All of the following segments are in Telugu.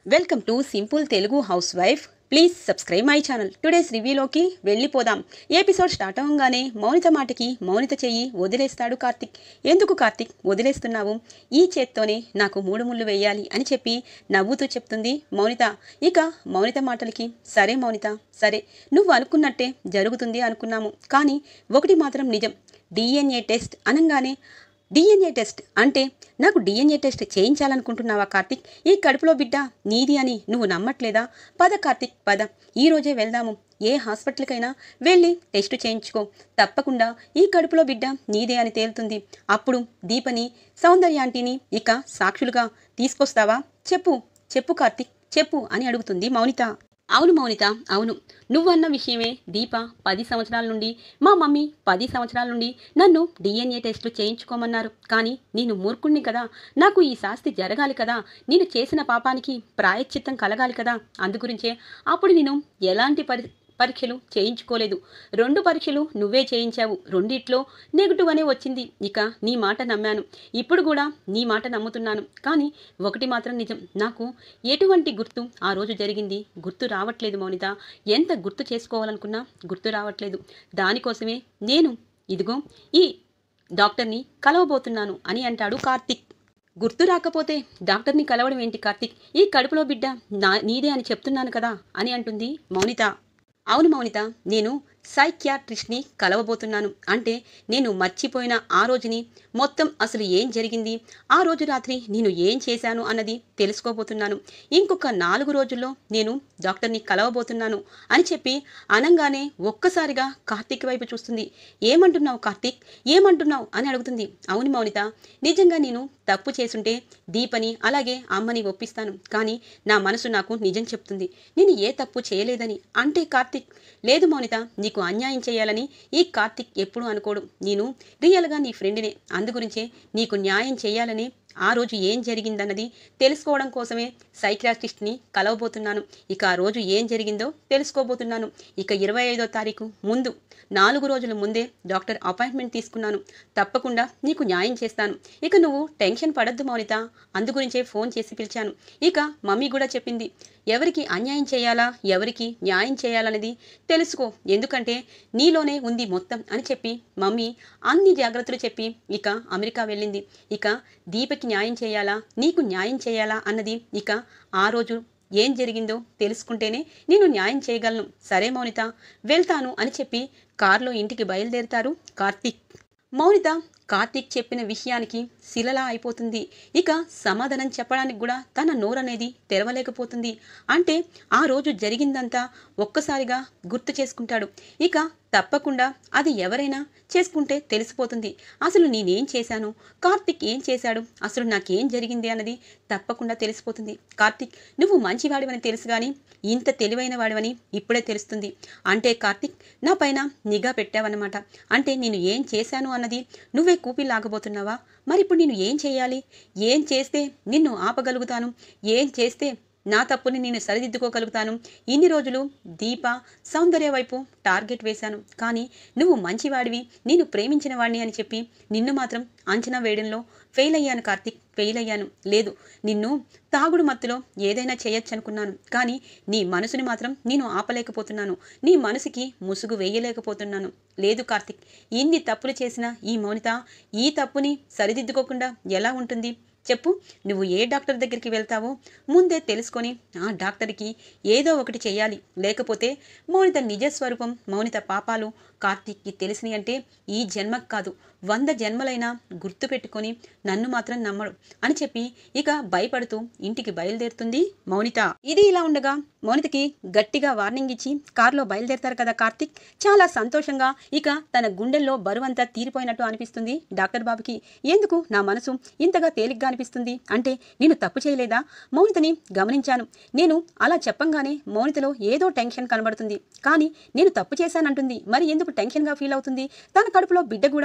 welcome to simple Telugu house please subscribe my channel today's రివ్యూలోకి వెళ్ళిపోదాం ఎపిసోడ్ స్టార్ట్ అవ్వగానే మౌనిత మాటకి మౌనిత చెయ్యి వదిలేస్తాడు కార్తిక్ ఎందుకు కార్తిక్ వదిలేస్తున్నావు ఈ చేత్తోనే నాకు మూడు ముళ్ళు వేయాలి అని చెప్పి నవ్వుతూ చెప్తుంది మౌనిత ఇక మౌనిత మాటలకి సరే మౌనిత సరే నువ్వు అనుకున్నట్టే జరుగుతుంది అనుకున్నాము కానీ ఒకటి మాత్రం నిజం డిఎన్ఏ టెస్ట్ అనగానే డిఎన్ఏ టెస్ట్ అంటే నాకు డిఎన్ఏ టెస్ట్ చేయించాలనుకుంటున్నావా కార్తిక్ ఈ కడుపులో బిడ్డ నీది అని నువ్వు నమ్మట్లేదా పద కార్తిక్ పద ఈ రోజే వెళ్దాము ఏ హాస్పిటల్కైనా వెళ్ళి టెస్ట్ చేయించుకో తప్పకుండా ఈ కడుపులో బిడ్డ నీదే అని తేలుతుంది అప్పుడు దీపని సౌందర్య ఆంటీని ఇక సాక్షులుగా తీసుకొస్తావా చెప్పు చెప్పు కార్తిక్ చెప్పు అని అడుగుతుంది మౌనిత అవును మౌనిత అవును నువ్వన్న విషయమే దీప పది సంవత్సరాల నుండి మా మమ్మీ పది సంవత్సరాల నుండి నన్ను డిఎన్ఏ టెస్టులు చేయించుకోమన్నారు కానీ నేను మూర్ఖుణ్ణి కదా నాకు ఈ శాస్తి జరగాలి కదా నేను చేసిన పాపానికి ప్రాయశ్చిత్తం కలగాలి కదా అందుగురించే అప్పుడు నేను ఎలాంటి పరి పరీక్షలు చేయించుకోలేదు రెండు పరీక్షలు నువ్వే చేయించావు రెండిట్లో నెగిటివ్ అనే వచ్చింది ఇక నీ మాట నమ్మాను ఇప్పుడు కూడా నీ మాట నమ్ముతున్నాను కానీ ఒకటి మాత్రం నిజం నాకు ఎటువంటి గుర్తు ఆ రోజు జరిగింది గుర్తు రావట్లేదు మౌనిత ఎంత గుర్తు చేసుకోవాలనుకున్నా గుర్తు రావట్లేదు దానికోసమే నేను ఇదిగో ఈ డాక్టర్ని కలవబోతున్నాను అని అంటాడు కార్తిక్ గుర్తు రాకపోతే డాక్టర్ని కలవడం ఏంటి కార్తిక్ ఈ కడుపులో బిడ్డ నా నీదే అని చెప్తున్నాను కదా అని అంటుంది మౌనిత అవును మౌనిత నేను సైక్యాట్రిస్ట్ని కలవబోతున్నాను అంటే నేను మర్చిపోయిన ఆ రోజుని మొత్తం అసలు ఏం జరిగింది ఆ రోజు రాత్రి నేను ఏం చేశాను అన్నది తెలుసుకోబోతున్నాను ఇంకొక నాలుగు రోజుల్లో నేను డాక్టర్ని కలవబోతున్నాను అని చెప్పి అనంగానే ఒక్కసారిగా కార్తీక్ వైపు చూస్తుంది ఏమంటున్నావు కార్తీక్ ఏమంటున్నావు అని అడుగుతుంది అవును మౌనిత నిజంగా నేను తప్పు చేసుంటే దీపని అలాగే అమ్మని ఒప్పిస్తాను కానీ నా మనసు నాకు నిజం చెప్తుంది నేను ఏ తప్పు చేయలేదని అంటే కార్తీక్ లేదు మౌనిత నీకు అన్యాయం చేయాలని ఈ కార్తీక్ ఎప్పుడూ అనుకోడు నేను రియల్గా నీ ఫ్రెండ్నే అందుగురించే నీకు న్యాయం చేయాలని ఆ రోజు ఏం జరిగిందన్నది తెలుసుకోవడం కోసమే సైక్రాటిస్ట్ని కలవబోతున్నాను ఇక ఆ రోజు ఏం జరిగిందో తెలుసుకోబోతున్నాను ఇక ఇరవై ఐదో తారీఖు ముందు నాలుగు రోజుల ముందే డాక్టర్ అపాయింట్మెంట్ తీసుకున్నాను తప్పకుండా నీకు న్యాయం చేస్తాను ఇక నువ్వు టెన్షన్ పడద్దు మౌనిత అందుగురించే ఫోన్ చేసి పిలిచాను ఇక మమ్మీ కూడా చెప్పింది ఎవరికి అన్యాయం చేయాలా ఎవరికి న్యాయం చేయాలనేది తెలుసుకో ఎందుకంటే నీలోనే ఉంది మొత్తం అని చెప్పి మమ్మీ అన్ని జాగ్రత్తలు చెప్పి ఇక అమెరికా వెళ్ళింది ఇక దీపకి న్యాయం చేయాలా నీకు న్యాయం చేయాలా అన్నది ఇక ఆ రోజు ఏం జరిగిందో తెలుసుకుంటేనే నేను న్యాయం చేయగలను సరే మౌనిత వెళ్తాను అని చెప్పి కారులో ఇంటికి బయలుదేరుతారు కార్తీక్ మౌనిత కార్తీక్ చెప్పిన విషయానికి శిలలా అయిపోతుంది ఇక సమాధానం చెప్పడానికి కూడా తన నోరనేది తెరవలేకపోతుంది అంటే ఆ రోజు జరిగిందంతా ఒక్కసారిగా గుర్తు చేసుకుంటాడు ఇక తప్పకుండా అది ఎవరైనా చేసుకుంటే తెలిసిపోతుంది అసలు నేనేం చేశాను కార్తిక్ ఏం చేశాడు అసలు నాకేం జరిగింది అన్నది తప్పకుండా తెలిసిపోతుంది కార్తిక్ నువ్వు మంచివాడివని తెలుసు కానీ ఇంత తెలివైన వాడివని ఇప్పుడే తెలుస్తుంది అంటే కార్తిక్ నా పైన నిఘా పెట్టావన్నమాట అంటే నేను ఏం చేశాను అన్నది నువ్వే కూపి లాగబోతున్నావా మరి ఇప్పుడు నేను ఏం చేయాలి ఏం చేస్తే నిన్ను ఆపగలుగుతాను ఏం చేస్తే నా తప్పుని నేను సరిదిద్దుకోగలుగుతాను ఇన్ని రోజులు దీప సౌందర్య వైపు టార్గెట్ వేశాను కానీ నువ్వు మంచివాడివి నేను ప్రేమించిన వాడిని అని చెప్పి నిన్ను మాత్రం అంచనా వేయడంలో ఫెయిల్ అయ్యాను కార్తిక్ ఫెయిల్ అయ్యాను లేదు నిన్ను తాగుడు మత్తులో ఏదైనా చేయొచ్చు అనుకున్నాను కానీ నీ మనసుని మాత్రం నేను ఆపలేకపోతున్నాను నీ మనసుకి ముసుగు వేయలేకపోతున్నాను లేదు కార్తిక్ ఇన్ని తప్పులు చేసిన ఈ మౌనిత ఈ తప్పుని సరిదిద్దుకోకుండా ఎలా ఉంటుంది చెప్పు నువ్వు ఏ డాక్టర్ దగ్గరికి వెళ్తావో ముందే తెలుసుకొని ఆ డాక్టర్కి ఏదో ఒకటి చేయాలి లేకపోతే మౌనిత నిజస్వరూపం మౌనిత పాపాలు కార్తీక్కి తెలిసినాయి అంటే ఈ జన్మకు కాదు వంద జన్మలైనా గుర్తు పెట్టుకొని నన్ను మాత్రం నమ్మడు అని చెప్పి ఇక భయపడుతూ ఇంటికి బయలుదేరుతుంది మౌనిత ఇది ఇలా ఉండగా మౌనితకి గట్టిగా వార్నింగ్ ఇచ్చి కారులో బయలుదేరతారు కదా కార్తీక్ చాలా సంతోషంగా ఇక తన గుండెల్లో బరువంతా తీరిపోయినట్టు అనిపిస్తుంది డాక్టర్ బాబుకి ఎందుకు నా మనసు ఇంతగా తేలిగ్గా అనిపిస్తుంది అంటే నేను తప్పు చేయలేదా మౌనితని గమనించాను నేను అలా చెప్పంగానే మౌనితలో ఏదో టెన్షన్ కనబడుతుంది కానీ నేను తప్పు చేశానంటుంది మరి ఎందుకు టెన్షన్గా ఫీల్ అవుతుంది తన కడుపులో బిడ్డ కూడా నాదే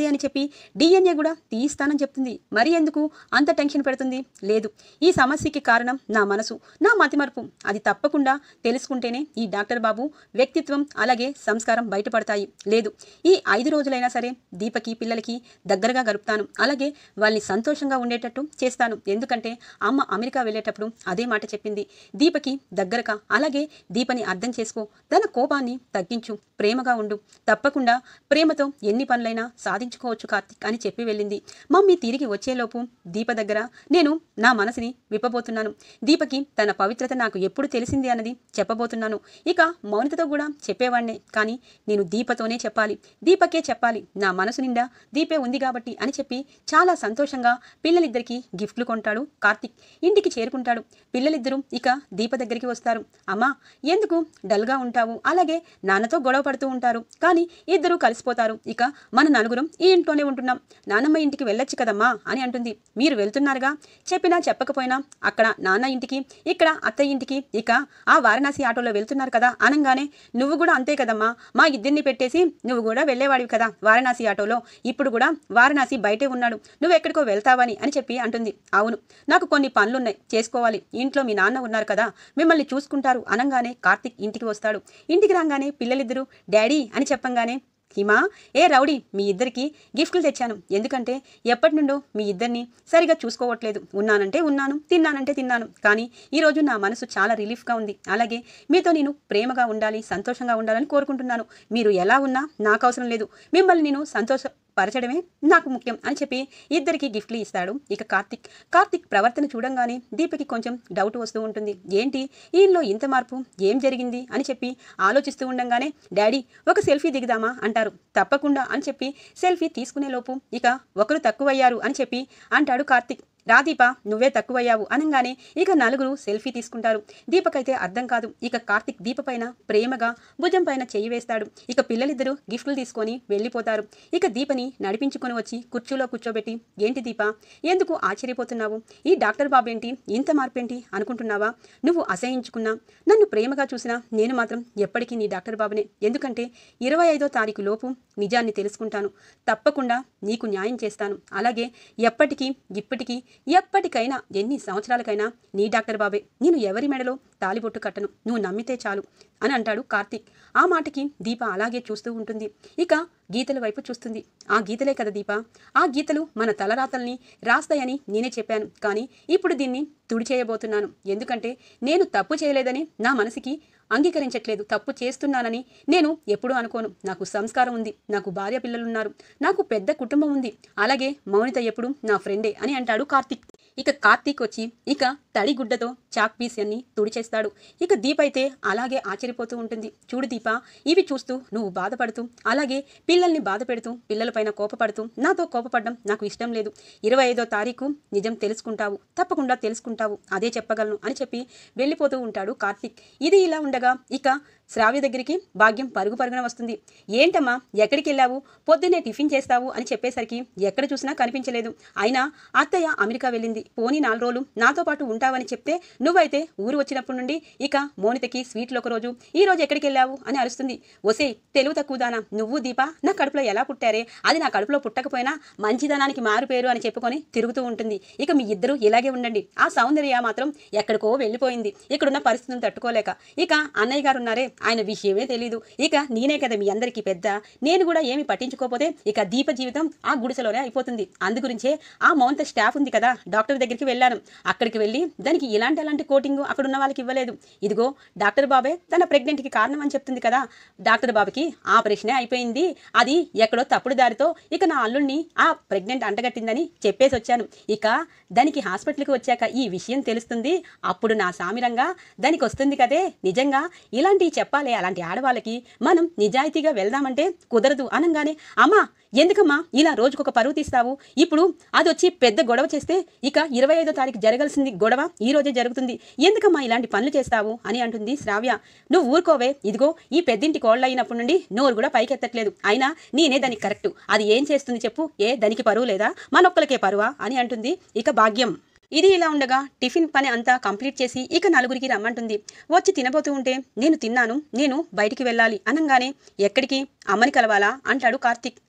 నాదే అని చెప్పి డిఎన్ఏ కూడా తీయిస్తానని చెప్తుంది మరి ఎందుకు అంత టెన్షన్ పెడుతుంది లేదు ఈ సమస్యకి కారణం నా మనసు నా మతిమరుపు అది తప్పకుండా తెలుసుకుంటేనే ఈ డాక్టర్ బాబు వ్యక్తిత్వం అలాగే సంస్కారం బయటపడతాయి లేదు ఈ ఐదు రోజులైనా సరే దీపకి పిల్లలకి దగ్గరగా గడుపుతాను అలాగే వాళ్ళని సంతోషంగా ఉండేటట్టు చేస్తాను ఎందుకంటే అమ్మ అమెరికా వెళ్ళేటప్పుడు అదే మాట చెప్పింది దీపకి దగ్గరగా అలాగే దీపని అర్థం చేసుకో తన కోపాన్ని తగ్గించు ప్రేమగా ఉండు తప్పకుండా ప్రేమతో ఎన్ని పనులైనా సాధించుకోవచ్చు కార్తిక్ అని చెప్పి వెళ్ళింది మమ్మీ తిరిగి వచ్చేలోపు దీప దగ్గర నేను నా మనసుని విప్పబోతున్నాను దీపకి తన పవిత్రత నాకు ఎప్పుడు తెలిసింది అన్నది చెప్పబోతున్నాను ఇక మౌనితతో కూడా చెప్పేవాడినే కానీ నేను దీపతోనే చెప్పాలి దీపకే చెప్పాలి నా మనసు నిండా దీపే ఉంది కాబట్టి అని చెప్పి చాలా సంతోషంగా పిల్లలిద్దరికీ గిఫ్ట్లు కొంటాడు కార్తిక్ ఇంటికి చేరుకుంటాడు పిల్లలిద్దరూ ఇక దీప దగ్గరికి వస్తారు అమ్మా ఎందుకు డల్గా ఉంటావు అలాగే నాన్నతో గొడవ పడుతూ ఉంటారు కానీ ఇద్దరూ కలిసిపోతారు ఇక మన నలుగురం ఈ ఇంట్లోనే ఉంటున్నాం నానమ్మ ఇంటికి వెళ్ళొచ్చు కదమ్మా అని అంటుంది మీరు వెళ్తున్నారుగా చెప్పినా చెప్పకపోయినా అక్కడ నాన్న ఇంటికి ఇక్కడ అత్తయ్య ఇంటికి ఇక ఆ వారణాసి ఆటోలో వెళ్తున్నారు కదా అనగానే నువ్వు కూడా అంతే కదమ్మా మా ఇద్దరిని పెట్టేసి నువ్వు కూడా వెళ్ళేవాడివి కదా వారణాసి ఆటోలో ఇప్పుడు కూడా వారణాసి బయటే ఉన్నాడు నువ్వు ఎక్కడికో వెళ్తావని అని చెప్పి అంటుంది అవును నాకు కొన్ని పనులున్నాయి చేసుకోవాలి ఇంట్లో మీ నాన్న ఉన్నారు కదా మిమ్మల్ని చూసుకుంటారు అనగానే కార్తిక్ ఇంటికి వస్తాడు ఇంటికి రాగానే పిల్లలిద్దరూ డాడీ అని చెప్పంగానే హిమా ఏ రౌడీ మీ ఇద్దరికి గిఫ్ట్లు తెచ్చాను ఎందుకంటే ఎప్పటి నుండో మీ ఇద్దరిని సరిగా చూసుకోవట్లేదు ఉన్నానంటే ఉన్నాను తిన్నానంటే తిన్నాను కానీ ఈరోజు నా మనసు చాలా రిలీఫ్గా ఉంది అలాగే మీతో నేను ప్రేమగా ఉండాలి సంతోషంగా ఉండాలని కోరుకుంటున్నాను మీరు ఎలా ఉన్నా నాకు అవసరం లేదు మిమ్మల్ని నేను సంతోష పరచడమే నాకు ముఖ్యం అని చెప్పి ఇద్దరికి గిఫ్ట్లు ఇస్తాడు ఇక కార్తిక్ కార్తిక్ ప్రవర్తన చూడంగానే దీపకి కొంచెం డౌట్ వస్తూ ఉంటుంది ఏంటి ఈయనలో ఇంత మార్పు ఏం జరిగింది అని చెప్పి ఆలోచిస్తూ ఉండంగానే డాడీ ఒక సెల్ఫీ దిగుదామా అంటారు తప్పకుండా అని చెప్పి సెల్ఫీ తీసుకునే లోపు ఇక ఒకరు తక్కువయ్యారు అని చెప్పి అంటాడు కార్తిక్ రా దీప నువ్వే తక్కువయ్యావు అనగానే ఇక నలుగురు సెల్ఫీ తీసుకుంటారు దీపకైతే అర్థం కాదు ఇక కార్తిక్ దీప పైన ప్రేమగా భుజం పైన చెయ్యి వేస్తాడు ఇక పిల్లలిద్దరూ గిఫ్ట్లు తీసుకొని వెళ్ళిపోతారు ఇక దీపని నడిపించుకొని వచ్చి కుర్చీలో కూర్చోబెట్టి ఏంటి దీప ఎందుకు ఆశ్చర్యపోతున్నావు ఈ డాక్టర్ బాబు ఏంటి ఇంత మార్పేంటి అనుకుంటున్నావా నువ్వు అసహించుకున్నా నన్ను ప్రేమగా చూసినా నేను మాత్రం ఎప్పటికీ నీ డాక్టర్ బాబునే ఎందుకంటే ఇరవై ఐదో తారీఖు లోపు నిజాన్ని తెలుసుకుంటాను తప్పకుండా నీకు న్యాయం చేస్తాను అలాగే ఎప్పటికీ ఇప్పటికీ ఎప్పటికైనా ఎన్ని సంవత్సరాలకైనా నీ డాక్టర్ బాబే నేను ఎవరి మెడలో తాలిబొట్టు కట్టను నువ్వు నమ్మితే చాలు అని అంటాడు కార్తీక్ ఆ మాటకి దీప అలాగే చూస్తూ ఉంటుంది ఇక గీతల వైపు చూస్తుంది ఆ గీతలే కదా దీప ఆ గీతలు మన తలరాతల్ని రాస్తాయని నేనే చెప్పాను కానీ ఇప్పుడు దీన్ని తుడిచేయబోతున్నాను ఎందుకంటే నేను తప్పు చేయలేదని నా మనసుకి అంగీకరించట్లేదు తప్పు చేస్తున్నానని నేను ఎప్పుడూ అనుకోను నాకు సంస్కారం ఉంది నాకు భార్య పిల్లలున్నారు నాకు పెద్ద కుటుంబం ఉంది అలాగే మౌనిత ఎప్పుడు నా ఫ్రెండే అని అంటాడు కార్తీక్ ఇక కార్తీక్ వచ్చి ఇక తడిగుడ్డతో చాక్ పీస్ అన్ని తుడిచేస్తాడు ఇక దీప అయితే అలాగే ఆశ్చర్యపోతూ ఉంటుంది చూడు దీప ఇవి చూస్తూ నువ్వు బాధపడుతూ అలాగే పిల్లల్ని బాధ పెడుతూ పిల్లలపైన కోపపడుతూ నాతో కోపపడడం నాకు ఇష్టం లేదు ఇరవై ఐదో తారీఖు నిజం తెలుసుకుంటావు తప్పకుండా తెలుసుకుంటావు అదే చెప్పగలను అని చెప్పి వెళ్ళిపోతూ ఉంటాడు కార్తీక్ ఇది ఇలా ఉండగా ఇక శ్రావ్య దగ్గరికి భాగ్యం పరుగు పరుగున వస్తుంది ఏంటమ్మా ఎక్కడికి వెళ్ళావు పొద్దున్నే టిఫిన్ చేస్తావు అని చెప్పేసరికి ఎక్కడ చూసినా కనిపించలేదు అయినా అత్తయ్య అమెరికా వెళ్ళింది పోనీ నాలుగు రోజులు నాతో పాటు ఉంటావని చెప్తే నువ్వైతే ఊరు వచ్చినప్పటి నుండి ఇక మోనితకి స్వీట్లు ఒక రోజు ఈ రోజు ఎక్కడికి వెళ్ళావు అని అరుస్తుంది ఒసే తెలుగు తక్కువదానా నువ్వు దీప నా కడుపులో ఎలా పుట్టారే అది నా కడుపులో పుట్టకపోయినా మంచిదనానికి మారు పేరు అని చెప్పుకొని తిరుగుతూ ఉంటుంది ఇక మీ ఇద్దరు ఇలాగే ఉండండి ఆ సౌందర్య మాత్రం ఎక్కడికో వెళ్ళిపోయింది ఇక్కడున్న పరిస్థితులను తట్టుకోలేక ఇక అన్నయ్య గారు ఉన్నారే ఆయన విషయమే తెలీదు ఇక నేనే కదా మీ అందరికీ పెద్ద నేను కూడా ఏమి పట్టించుకోకపోతే ఇక దీప జీవితం ఆ గుడిసెలోనే అయిపోతుంది అందు గురించే ఆ మౌంత స్టాఫ్ ఉంది కదా డాక్టర్ దగ్గరికి వెళ్ళాను అక్కడికి వెళ్ళి దానికి ఇలాంటి అలాంటి కోటింగ్ అక్కడ ఉన్న వాళ్ళకి ఇవ్వలేదు ఇదిగో డాక్టర్ బాబే తన ప్రెగ్నెంట్కి కారణం అని చెప్తుంది కదా డాక్టర్ బాబుకి ఆపరేషనే అయిపోయింది అది ఎక్కడో తప్పుడు దారితో ఇక నా అల్లుడిని ఆ ప్రెగ్నెంట్ అంటగట్టిందని చెప్పేసి వచ్చాను ఇక దానికి హాస్పిటల్కి వచ్చాక ఈ విషయం తెలుస్తుంది అప్పుడు నా సామిరంగా దానికి వస్తుంది కదే నిజంగా ఇలాంటివి చెప్పాలి అలాంటి ఆడవాళ్ళకి మనం నిజాయితీగా వెళ్దామంటే కుదరదు అనగానే అమ్మా ఎందుకమ్మా ఇలా రోజుకొక పరువు తీస్తావు ఇప్పుడు అది వచ్చి పెద్ద గొడవ చేస్తే ఇక ఇరవై ఐదో తారీఖు జరగాల్సింది గొడవ ఈ రోజే జరుగుతుంది ఎందుకమ్మా ఇలాంటి పనులు చేస్తావు అని అంటుంది శ్రావ్య నువ్వు ఊరుకోవే ఇదిగో ఈ పెద్దింటి కోళ్ళ అయినప్పటి నుండి నోరు కూడా పైకెత్తట్లేదు అయినా నేనే దానికి కరెక్ట్ అది ఏం చేస్తుంది చెప్పు ఏ దానికి పరువు లేదా మనొక్కలకే పరువా అని అంటుంది ఇక భాగ్యం ఇది ఇలా ఉండగా టిఫిన్ పని అంతా కంప్లీట్ చేసి ఇక నలుగురికి రమ్మంటుంది వచ్చి తినబోతూ ఉంటే నేను తిన్నాను నేను బయటికి వెళ్ళాలి అనగానే ఎక్కడికి అమ్మని కలవాలా అంటాడు కార్తిక్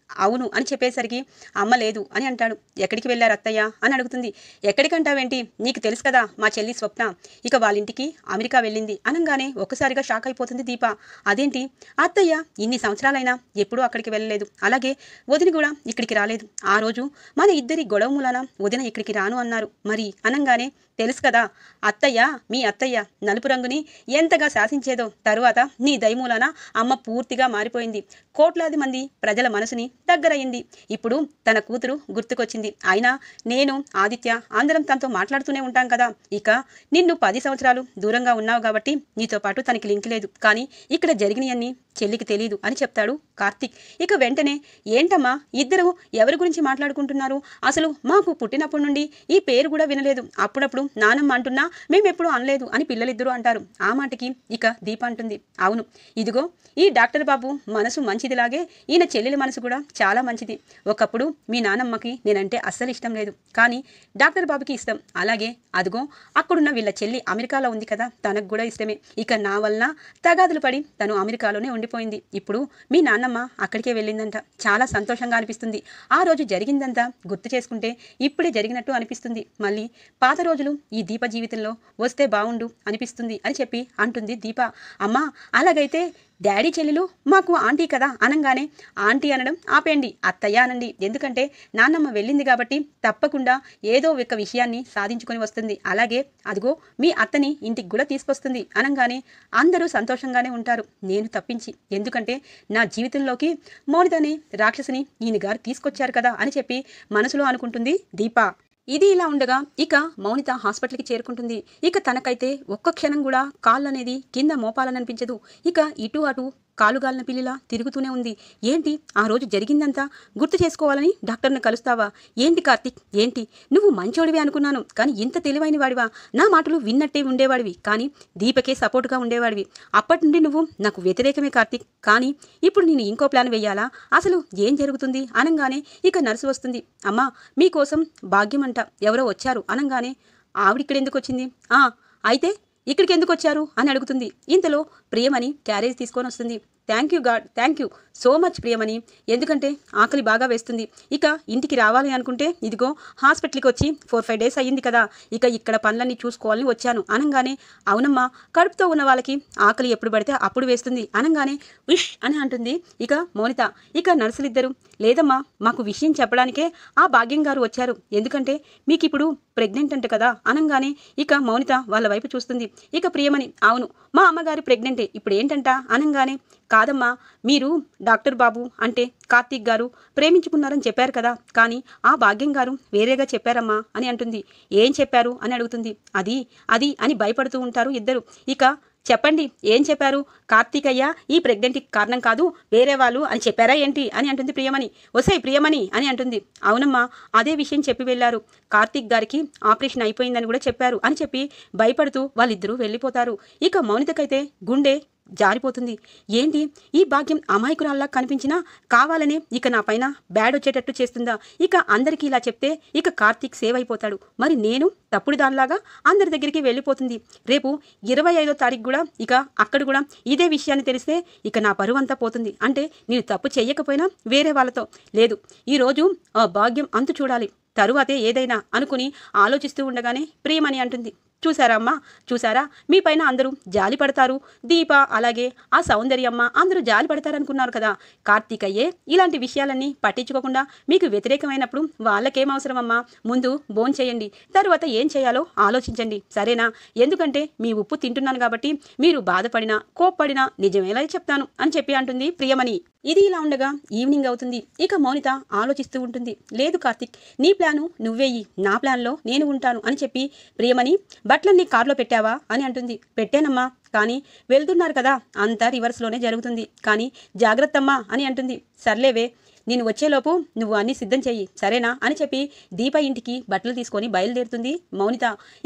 అవును అని చెప్పేసరికి అమ్మ లేదు అని అంటాడు ఎక్కడికి వెళ్ళారు అత్తయ్య అని అడుగుతుంది ఎక్కడికంటావేంటి నీకు తెలుసు కదా మా చెల్లి స్వప్న ఇక వాళ్ళ ఇంటికి అమెరికా వెళ్ళింది అనగానే ఒక్కసారిగా షాక్ అయిపోతుంది దీప అదేంటి అత్తయ్య ఇన్ని సంవత్సరాలైనా ఎప్పుడూ అక్కడికి వెళ్ళలేదు అలాగే వదిన కూడా ఇక్కడికి రాలేదు ఆ రోజు మన ఇద్దరి గొడవ మూలాన వదిన ఇక్కడికి రాను అన్నారు మరి అనగానే తెలుసు కదా అత్తయ్య మీ అత్తయ్య నలుపు రంగుని ఎంతగా శాసించేదో తరువాత నీ దయమూలన అమ్మ పూర్తిగా మారిపోయింది కోట్లాది మంది ప్రజల మనసుని దగ్గరయ్యింది ఇప్పుడు తన కూతురు గుర్తుకొచ్చింది అయినా నేను ఆదిత్య అందరం తనతో మాట్లాడుతూనే ఉంటాం కదా ఇక నిన్ను పది సంవత్సరాలు దూరంగా ఉన్నావు కాబట్టి నీతో పాటు తనకి లింక్ లేదు కానీ ఇక్కడ జరిగినవన్నీ చెల్లికి తెలియదు అని చెప్తాడు కార్తీక్ ఇక వెంటనే ఏంటమ్మా ఇద్దరు ఎవరి గురించి మాట్లాడుకుంటున్నారు అసలు మాకు పుట్టినప్పటి నుండి ఈ పేరు కూడా వినలేదు అప్పుడప్పుడు నానమ్మ అంటున్నా మేమెప్పుడు అనలేదు అని పిల్లలిద్దరూ అంటారు ఆ మాటకి ఇక దీప అంటుంది అవును ఇదిగో ఈ డాక్టర్ బాబు మనసు మంచిదిలాగే ఈయన చెల్లెలి మనసు కూడా చాలా మంచిది ఒకప్పుడు మీ నానమ్మకి నేనంటే అస్సలు ఇష్టం లేదు కానీ డాక్టర్ బాబుకి ఇష్టం అలాగే అదిగో అక్కడున్న వీళ్ళ చెల్లి అమెరికాలో ఉంది కదా తనకు కూడా ఇష్టమే ఇక నా వలన తగాదులు పడి తను అమెరికాలోనే ఉండిపోయింది ఇప్పుడు మీ నాన్నమ్మ అక్కడికే వెళ్ళిందంట చాలా సంతోషంగా అనిపిస్తుంది ఆ రోజు జరిగిందంతా గుర్తు చేసుకుంటే ఇప్పుడే జరిగినట్టు అనిపిస్తుంది మళ్ళీ పాత రోజులు ఈ దీప జీవితంలో వస్తే బాగుండు అనిపిస్తుంది అని చెప్పి అంటుంది దీప అమ్మా అలాగైతే డాడీ చెల్లెలు మాకు ఆంటీ కదా అనంగానే ఆంటీ అనడం ఆపేయండి అత్తయ్య అనండి ఎందుకంటే నాన్నమ్మ వెళ్ళింది కాబట్టి తప్పకుండా ఏదో ఒక విషయాన్ని సాధించుకొని వస్తుంది అలాగే అదిగో మీ అత్తని ఇంటికి కూడా తీసుకొస్తుంది అనంగానే అందరూ సంతోషంగానే ఉంటారు నేను తప్పించి ఎందుకంటే నా జీవితంలోకి మౌనితనే రాక్షసిని ఈయన గారు తీసుకొచ్చారు కదా అని చెప్పి మనసులో అనుకుంటుంది దీప ఇది ఇలా ఉండగా ఇక మౌనిత హాస్పిటల్కి చేరుకుంటుంది ఇక తనకైతే ఒక్క క్షణం కూడా కాళ్ళు అనేది కింద మోపాలననిపించదు ఇక ఇటు అటు కాలుగాలిన పిల్లిలా తిరుగుతూనే ఉంది ఏంటి ఆ రోజు జరిగిందంతా గుర్తు చేసుకోవాలని డాక్టర్ని కలుస్తావా ఏంటి కార్తిక్ ఏంటి నువ్వు మంచోడివి అనుకున్నాను కానీ ఇంత తెలివైన వాడివా నా మాటలు విన్నట్టే ఉండేవాడివి కానీ దీపకే సపోర్ట్గా ఉండేవాడివి అప్పటి నుండి నువ్వు నాకు వ్యతిరేకమే కార్తిక్ కానీ ఇప్పుడు నేను ఇంకో ప్లాన్ వేయాలా అసలు ఏం జరుగుతుంది అనగానే ఇక నర్సు వస్తుంది అమ్మా మీకోసం భాగ్యం అంట ఎవరో వచ్చారు అనగానే ఆవిడ ఇక్కడ ఎందుకు వచ్చింది ఆ అయితే ఇక్కడికి ఎందుకు వచ్చారు అని అడుగుతుంది ఇంతలో ప్రియమని క్యారేజ్ తీసుకొని వస్తుంది thank you God thank you so much Priyamani ఎందుకంటే ఆకలి బాగా వేస్తుంది ఇక ఇంటికి రావాలి అనుకుంటే ఇదిగో హాస్పిటల్కి వచ్చి ఫోర్ ఫైవ్ డేస్ అయ్యింది కదా ఇక ఇక్కడ పనులన్నీ చూసుకోవాలని వచ్చాను అనగానే అవునమ్మా కడుపుతో ఉన్న వాళ్ళకి ఆకలి ఎప్పుడు పడితే అప్పుడు వేస్తుంది అనగానే విష్ అని అంటుంది ఇక మౌనిత ఇక నర్సులిద్దరు లేదమ్మా మాకు విషయం చెప్పడానికే ఆ భాగ్యం గారు వచ్చారు ఎందుకంటే మీకు ఇప్పుడు ప్రెగ్నెంట్ అంట కదా అనగానే ఇక మౌనిత వాళ్ళ వైపు చూస్తుంది ఇక ప్రియమని అవును మా అమ్మగారు ప్రెగ్నెంటే ఇప్పుడు ఏంటంట అనగానే కాదమ్మా మీరు డాక్టర్ బాబు అంటే కార్తీక్ గారు ప్రేమించుకున్నారని చెప్పారు కదా కానీ ఆ భాగ్యం గారు వేరేగా చెప్పారమ్మా అని అంటుంది ఏం చెప్పారు అని అడుగుతుంది అది అది అని భయపడుతూ ఉంటారు ఇద్దరు ఇక చెప్పండి ఏం చెప్పారు కార్తీకయ్య ఈ ప్రెగ్నెంట్కి కారణం కాదు వేరే వాళ్ళు అని చెప్పారా ఏంటి అని అంటుంది ప్రియమణి వసే ప్రియమణి అని అంటుంది అవునమ్మా అదే విషయం చెప్పి వెళ్ళారు కార్తీక్ గారికి ఆపరేషన్ అయిపోయిందని కూడా చెప్పారు అని చెప్పి భయపడుతూ వాళ్ళిద్దరూ వెళ్ళిపోతారు ఇక మౌనితకైతే గుండె జారిపోతుంది ఏంటి ఈ భాగ్యం అమాయకురాల్లా కనిపించినా కావాలనే ఇక నా పైన బ్యాడ్ వచ్చేటట్టు చేస్తుందా ఇక అందరికీ ఇలా చెప్తే ఇక కార్తీక్ సేవ్ అయిపోతాడు మరి నేను తప్పుడు దానిలాగా అందరి దగ్గరికి వెళ్ళిపోతుంది రేపు ఇరవై ఐదో తారీఖు కూడా ఇక అక్కడ కూడా ఇదే విషయాన్ని తెలిస్తే ఇక నా పరువు అంతా పోతుంది అంటే నేను తప్పు చెయ్యకపోయినా వేరే వాళ్ళతో లేదు ఈరోజు ఆ భాగ్యం అంతు చూడాలి తరువాతే ఏదైనా అనుకుని ఆలోచిస్తూ ఉండగానే ప్రియమని అంటుంది చూసారా అమ్మా చూసారా మీ పైన అందరూ జాలి పడతారు దీప అలాగే ఆ సౌందర్యమ్మ అందరూ జాలి పడతారనుకున్నారు కదా కార్తీకయ్యే ఇలాంటి విషయాలన్నీ పట్టించుకోకుండా మీకు వ్యతిరేకమైనప్పుడు వాళ్ళకేం అవసరమమ్మా ముందు బోన్ చేయండి తరువాత ఏం చేయాలో ఆలోచించండి సరేనా ఎందుకంటే మీ ఉప్పు తింటున్నాను కాబట్టి మీరు బాధపడినా కోప్పడినా నిజమేలా చెప్తాను అని చెప్పి అంటుంది ప్రియమణి ఇది ఇలా ఉండగా ఈవినింగ్ అవుతుంది ఇక మౌనిత ఆలోచిస్తూ ఉంటుంది లేదు కార్తిక్ నీ ప్లాను నువ్వేయి నా ప్లాన్లో నేను ఉంటాను అని చెప్పి ప్రియమణి బట్టలన్నీ కారులో పెట్టావా అని అంటుంది పెట్టానమ్మా కానీ వెళ్తున్నారు కదా అంతా రివర్స్లోనే జరుగుతుంది కానీ జాగ్రత్తమ్మా అని అంటుంది సర్లేవే నేను వచ్చేలోపు నువ్వు అన్నీ సిద్ధం చెయ్యి సరేనా అని చెప్పి దీప ఇంటికి బట్టలు తీసుకొని బయలుదేరుతుంది మౌనిత ఇక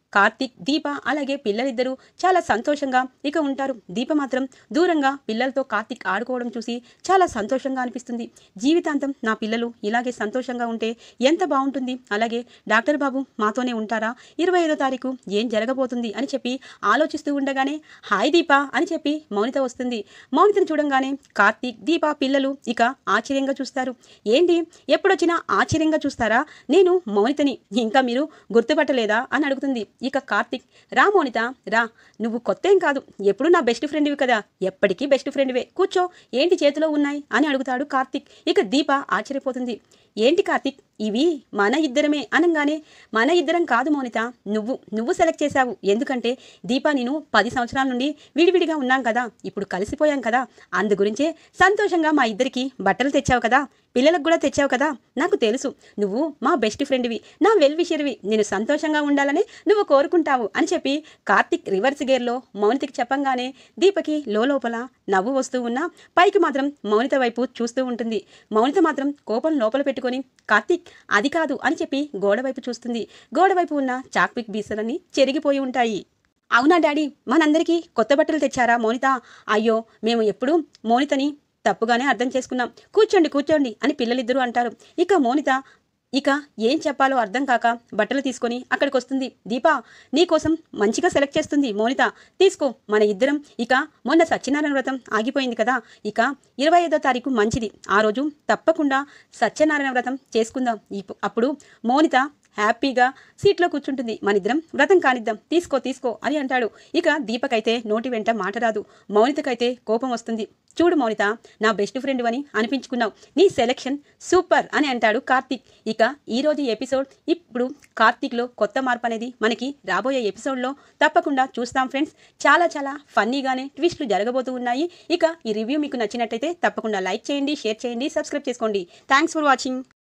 కార్తీక్ దీప అలాగే పిల్లలిద్దరూ చాలా సంతోషంగా ఇక ఉంటారు దీప మాత్రం దూరంగా పిల్లలతో కార్తీక్ ఆడుకోవడం చూసి చాలా సంతోషంగా అనిపిస్తుంది జీవితాంతం నా పిల్లలు ఇలాగే సంతోషంగా ఉంటే ఎంత బాగుంటుంది అలాగే డాక్టర్ బాబు మాతోనే ఉంటారా ఇరవై ఐదో తారీఖు ఏం జరగబోతుంది అని చెప్పి ఆలోచిస్తూ ఉండగానే హాయ్ దీప అని చెప్పి మౌనిత వస్తుంది మౌనితను చూడంగానే కార్తీక్ దీప పిల్లలు ఇక ఆశ్చర్యంగా చూస్తారు ఏంటి ఎప్పుడొచ్చినా ఆశ్చర్యంగా చూస్తారా నేను మౌనితని ఇంకా మీరు గుర్తుపట్టలేదా అని అడుగుతుంది ఇక కార్తిక్ రా మౌనిత రా నువ్వు కొత్త ఏం కాదు ఎప్పుడు నా బెస్ట్ ఫ్రెండ్వి కదా ఎప్పటికీ బెస్ట్ ఫ్రెండ్వే కూర్చో ఏంటి చేతిలో ఉన్నాయి అని అడుగుతాడు కార్తిక్ ఇక దీప ఆశ్చర్యపోతుంది ఏంటి కార్తిక్ ఇవి మన ఇద్దరమే అనగానే మన ఇద్దరం కాదు మౌనిత నువ్వు నువ్వు సెలెక్ట్ చేశావు ఎందుకంటే దీపా నేను పది సంవత్సరాల నుండి విడివిడిగా ఉన్నాం కదా ఇప్పుడు కలిసిపోయాం కదా అందు గురించే సంతోషంగా మా ఇద్దరికి బట్టలు తెచ్చావు కదా పిల్లలకు కూడా తెచ్చావు కదా నాకు తెలుసు నువ్వు మా బెస్ట్ ఫ్రెండ్వి నా వెల్ విషర్వి నేను సంతోషంగా ఉండాలని నువ్వు కోరుకుంటావు అని చెప్పి కార్తిక్ రివర్స్ గేర్లో మౌనితకి చెప్పంగానే దీపకి లోపల నవ్వు వస్తూ ఉన్నా పైకి మాత్రం మౌనిత వైపు చూస్తూ ఉంటుంది మౌనిత మాత్రం కోపం లోపల పెట్టుకొని కార్తిక్ అది కాదు అని చెప్పి గోడ వైపు చూస్తుంది గోడ వైపు ఉన్న చాక్పిక్ బీసలన్నీ చెరిగిపోయి ఉంటాయి అవునా డాడీ మనందరికీ కొత్త బట్టలు తెచ్చారా మోనిత అయ్యో మేము ఎప్పుడూ మోనితని తప్పుగానే అర్థం చేసుకున్నాం కూర్చోండి కూర్చోండి అని పిల్లలిద్దరూ అంటారు ఇక మోనిత ఇక ఏం చెప్పాలో అర్థం కాక బట్టలు తీసుకొని అక్కడికి వస్తుంది దీపా నీకోసం మంచిగా సెలెక్ట్ చేస్తుంది మోనిత తీసుకో మన ఇద్దరం ఇక మొన్న సత్యనారాయణ వ్రతం ఆగిపోయింది కదా ఇక ఇరవై ఐదో తారీఖు మంచిది ఆ రోజు తప్పకుండా సత్యనారాయణ వ్రతం చేసుకుందాం ఇప్పు- అప్పుడు మోనిత హ్యాపీగా సీట్లో కూర్చుంటుంది మనిద్దరం వ్రతం కానిద్దాం తీసుకో తీసుకో అని అంటాడు ఇక దీపకైతే నోటి వెంట మాట రాదు మౌనితకైతే కోపం వస్తుంది చూడు మౌనిత నా బెస్ట్ ఫ్రెండ్ అని అనిపించుకున్నావు నీ సెలెక్షన్ సూపర్ అని అంటాడు కార్తీక్ ఇక ఈ రోజు ఎపిసోడ్ ఇప్పుడు కార్తీక్లో కొత్త మార్పు అనేది మనకి రాబోయే ఎపిసోడ్లో తప్పకుండా చూస్తాం ఫ్రెండ్స్ చాలా చాలా ఫన్నీగానే ట్విస్ట్లు జరగబోతూ ఉన్నాయి ఇక ఈ రివ్యూ మీకు నచ్చినట్టయితే తప్పకుండా లైక్ చేయండి షేర్ చేయండి సబ్స్క్రైబ్ చేసుకోండి థ్యాంక్స్ ఫర్ వాచింగ్